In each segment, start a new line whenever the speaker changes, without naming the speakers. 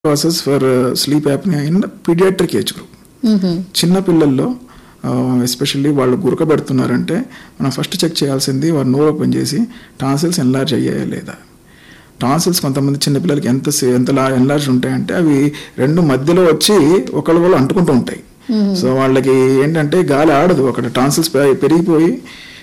causes for uh, sleep apnea in pediatric age group చిన్న పిల్లల్లో especially వాళ్ళు గురకబెడుతున్నారంటే మనం ఫస్ట్ చెక్ చేయాల్సింది వారు నోరు ఓపెన్ చేసి టాన్సిల్స్ ఎన్లార్జ్ అయ్యాయా లేదా టాన్సిల్స్ కొంతమంది చిన్నపిల్లలకి ఎంత సే- ఎంత ఎన్లార్జ్ ఉంటాయంటే అవి రెండు మధ్యలో వచ్చి ఒకళ్ళ వాళ్ళు అంటుకుంటూ ఉంటాయి సో వాళ్ళకి ఏంటంటే గాలి ఆడదు అక్కడ టాన్సిల్స్ పెరిగిపోయి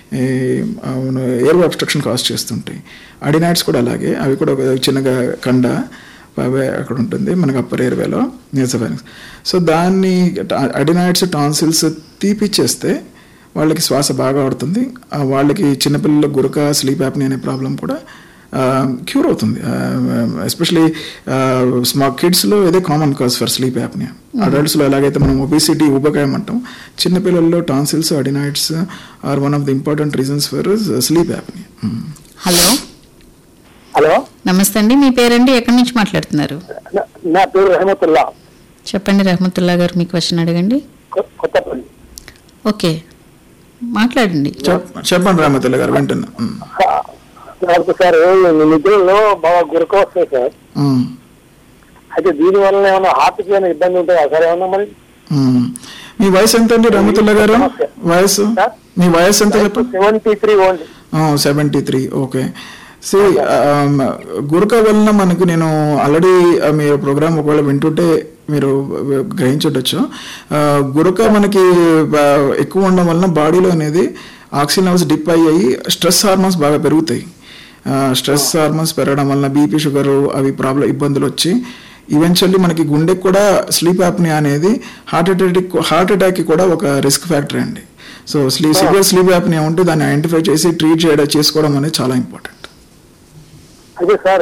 ఎయిర్ అబ్స్ట్రక్షన్ కాజ్ చేస్తుంటాయి అడినాట్స్ కూడా అలాగే అవి కూడా ఒక చిన్నగా కండ అవే అక్కడ ఉంటుంది మనకి అప్పర్ ఎయిర్వేలో నేసఫైనస్ సో దాన్ని అడినాయిడ్స్ టాన్సిల్స్ తీపిచ్చేస్తే వాళ్ళకి శ్వాస బాగా ఆడుతుంది ఆ వాళ్ళకి చిన్నపిల్లల గురక స్లీప్ యాప్ని అనే ప్రాబ్లం కూడా క్యూర్ అవుతుంది ఎస్పెషలీ స్మా కిడ్స్లో ఇదే common cause for sleep apnea అడల్ట్స్లో ఎలాగైతే మనం ఒబిసిటీ ఊబకాయం అంటాం చిన్నపిల్లల్లో tonsils adenoids are one of the important reasons for sleep apnea
hello
hello
నమస్తే అండి మీ పేరండి ఎక్కడి నుంచి మాట్లాడుతున్నారు
నా- నా పేరు రహమతుల్లా
చెప్పండి రహమతుల్లా గారు మీ క్వశ్చన్ అడగండి
కొ- కొత్తపల్లి
ఓకే మాట్లాడండి
చెప్పండి రామతల్లి గారు వింటున్నా మ్.
నాకు సార్ ఈ నిద్రలో బాగా గురక వస్తాయి సార్
మ్.
అయితే దీని వల్ల ఏమైనా హార్ట్కి ఏమైనా ఇబ్బంది ఉంటుందా సార్ ఏమన్నా మరి
మ్మ్. మీ వయసు ఎంత అండి రమతుల్లా గారు వయసు మీ వయసు ఎంత చెప్పండి
seventy three only
seventy three okay సి గురక వలన మనకు నేను ఆల్రెడీ మీరు ప్రోగ్రామ్ ఒకవేళ వింటుంటే మీరు గ్రహించుండొచ్చు ఆ, గురక మనకి ఆ, ఎక్కువ ఉండడం వలన బాడీలో అనేది ఆక్సిజన్ లెవెల్స్ డిప్ అయ్యాయి స్ట్రెస్ హార్మోన్స్ బాగా పెరుగుతాయి స్ట్రెస్ హార్మోన్స్ పెరగడం వలన బీపీ షుగర్ అవి ప్రాబ్లం ఇబ్బందులు వచ్చి ఈవెన్చువల్లీ మనకి గుండెకి కూడా స్లీప్ యాప్నియా అనేది హార్ట్ అటాక్ హార్ట్ అటాక్కి కూడా ఒక రిస్క్ ఫ్యాక్టర్ అండి so sleep severe sleep apnea ఉంటే దాన్ని ఐడెంటిఫై చేసి ట్రీట్ చేయడం చేసుకోవడం అనేది చాలా ఇంపార్టెంట్
అయితే సార్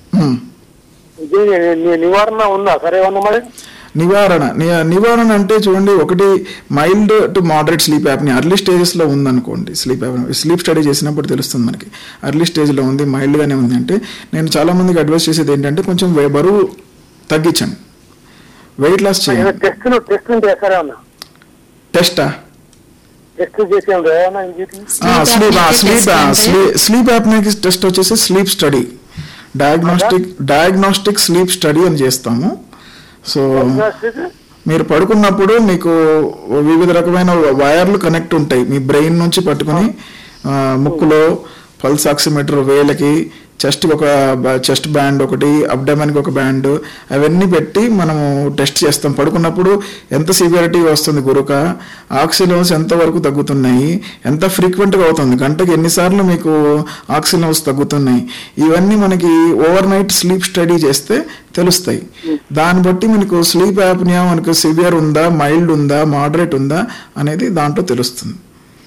ఇది ని- నివారణ ఉందా సార్ ఏమన్నా మరి
నివారణ ని- నివారణ అంటే చూడండి ఒకటి mild to moderate sleep apnea early స్టేజెస్లో ఉందనుకోండి స్లీప్ యాప్ స్లీప్ స్టడీ చేసినప్పుడు తెలుస్తుంది మనకి అర్లీ స్టేజ్లో ఉంది మైల్డ్గానే ఉంది అంటే నేను చాలా మందికి అడ్వైస్ చేసేది ఏంటంటే కొంచెం వే- బరువు తగ్గించండి వెయిట్ లాస్ చేయండి
టెస్ట్ టెస్ట్ ఉంటాయా సార్ ఏమన్నా
టెస్టా
టెస్ట్ చేసి ఏమన్నా ఇంకేంటి?
స్లీప్
apnea
స్లీప్
test అంటే?
స్లీప్ యాప్నిక్ టెస్ట్ వచ్చేసి sleep study diagnostic diagnostic sleep study అని చేస్తాము సో మీరు పడుకున్నప్పుడు మీకు వివిధ రకమైన వైర్లు కనెక్ట్ ఉంటాయి మీ బ్రెయిన్ నుంచి పట్టుకుని ఆ, ముక్కులో పల్స్ ఆక్సిమీటర్ వేలకి చెస్ట్ ఒక చెస్ట్ బ్యాండ్ ఒకటి అబ్డమన్కి ఒక బ్యాండ్ అవన్నీ పెట్టి మనము టెస్ట్ చేస్తాం పడుకున్నప్పుడు ఎంత సివియారిటీ వస్తుంది గురుక ఆక్సిజన్ లెవెల్స్ ఎంత వరకు తగ్గుతున్నాయి ఎంత ఫ్రీక్వెంట్గా అవుతుంది గంటకి ఎన్నిసార్లు మీకు ఆక్సిజన్ లెవెల్స్ తగ్గుతున్నాయి ఇవన్నీ మనకి ఓవర్ నైట్ స్లీప్ స్టడీ చేస్తే తెలుస్తాయి దాన్ని బట్టి మనకు స్లీప్ యాప్నియా మనకు సివియర్ ఉందా మైల్డ్ ఉందా మోడరేట్ ఉందా అనేది దాంట్లో తెలుస్తుంది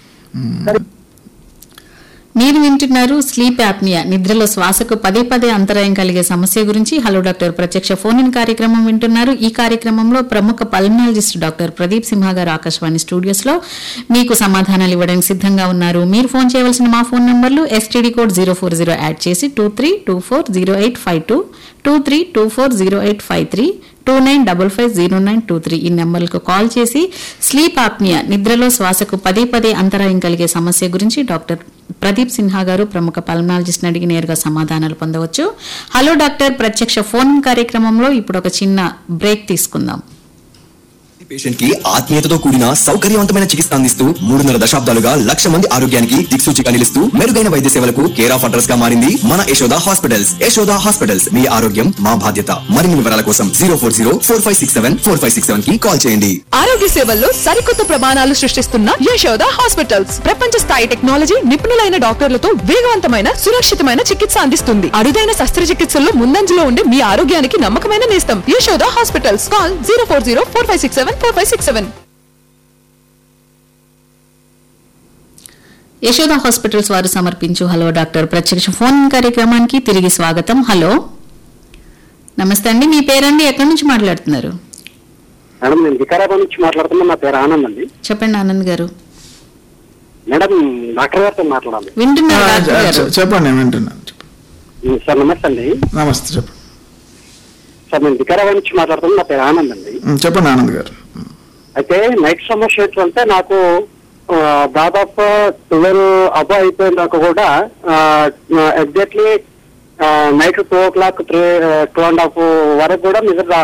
మీరు వింటున్నారు స్లీప్ యాప్నియా నిద్రలో శ్వాసకు పదే పదే అంతరాయం కలిగే సమస్య గురించి హలో డాక్టర్ ప్రత్యక్ష ఫోన్ ఇన్ కార్యక్రమం వింటున్నారు ఈ కార్యక్రమంలో ప్రముఖ పల్మనాలజిస్ట్ డాక్టర్ ప్రదీప్ సింహ గారు ఆకాశవాణి స్టూడియోస్ లో మీకు సమాధానాలు ఇవ్వడానికి సిద్ధంగా ఉన్నారు మీరు ఫోన్ చేయవలసిన మా ఫోన్ నంబర్లు STD code zero four zero add చేసి two three two four zero eight five two two three two four zero eight five three two nine double five zero nine two three ఈ నెంబర్లకు call చేసి sleep apnoea నిద్రలో శ్వాసకు పదే పదే అంతరాయం కలిగే సమస్య గురించి డాక్టర్ ప్రదీప్ సిన్హా గారు ప్రముఖ పల్మనాలజిస్ట్ అడిగి నేరుగా సమాధానాలు పొందవచ్చు హలో డాక్టర్ ప్రత్యక్ష ఫోన్ కార్యక్రమంలో ఇప్పుడు ఒక చిన్న బ్రేక్ తీసుకుందాం
పేషెంట్ కి ఆత్మీయతతో కూడిన సౌకర్యవంతమైన చికిత్స అందిస్తూ మూడున్నర దశాబ్దాలుగా లక్ష మంది ఆరోగ్యానికి దిక్సూచిగా నిలుస్తూ మెరుగైన వైద్య సేవలకు కేర్ ఆఫ్ అడ్రస్ గా మారింది మన యశోద హాస్పిటల్స్ యశోద హాస్పిటల్స్ మీ ఆరోగ్యం మా బాధ్యత మరిన్ని వివరాల కోసం zero four zero four five six seven four five six seven కి కాల్ చేయండి
ఆరోగ్య సేవల్లో సరికొత్త ప్రమాణాలు సృష్టిస్తున్న యశోద హాస్పిటల్స్ ప్రపంచ స్థాయి టెక్నాలజీ నిపుణులైన డాక్టర్లతో వేగవంతమైన సురక్షితమైన చికిత్స అందిస్తుంది అరుదైన శస్త్రచికిత్సల్లో ముందంజలో ఉండే మీ ఆరోగ్యానికి నమ్మకమైన నేస్తం Yashoda hospitals call zero four zero four five six seven four five six seven
Yashoda hospitals వారు సమర్పించు హలో డాక్టర్ ప్రత్యక్ష ఫోన్ కార్యక్రమానికి తిరిగి స్వాగతం హలో నమస్తే అండి మీ పేరండి ఎక్కడి నుంచి మాట్లాడుతున్నారు
మేడం నేను వికారాబాద్ నుంచి మాట్లాడుతున్నా నా పేరు ఆనంద్ అండి
చెప్పండి ఆనంద్ గారు
మేడం డాక్టర్ గారితో మాట్లాడాలి
వింటున్నారు డాక్టర్ గారు
చెప్పండి నేను వింటున్నాను చెప్పండి.
సార్ నమస్తే అండి
నమస్తే చెప్పండి
సార్ నేను వికారాబాద్ నుంచి మాట్లాడుతున్నా నా పేరు ఆనంద్ అండి
ఉమ్, చెప్పండి ఆనంద్ గారు ఉమ్.
అయితే నైట్ సమస్య ఏంటంటే నాకు ఆ, దాదాపు ట్వెల్వ్ అబో అయిపోయినాక కూడా exactly night two o'clock three two and half వరకు కూడా నిద్ర రా-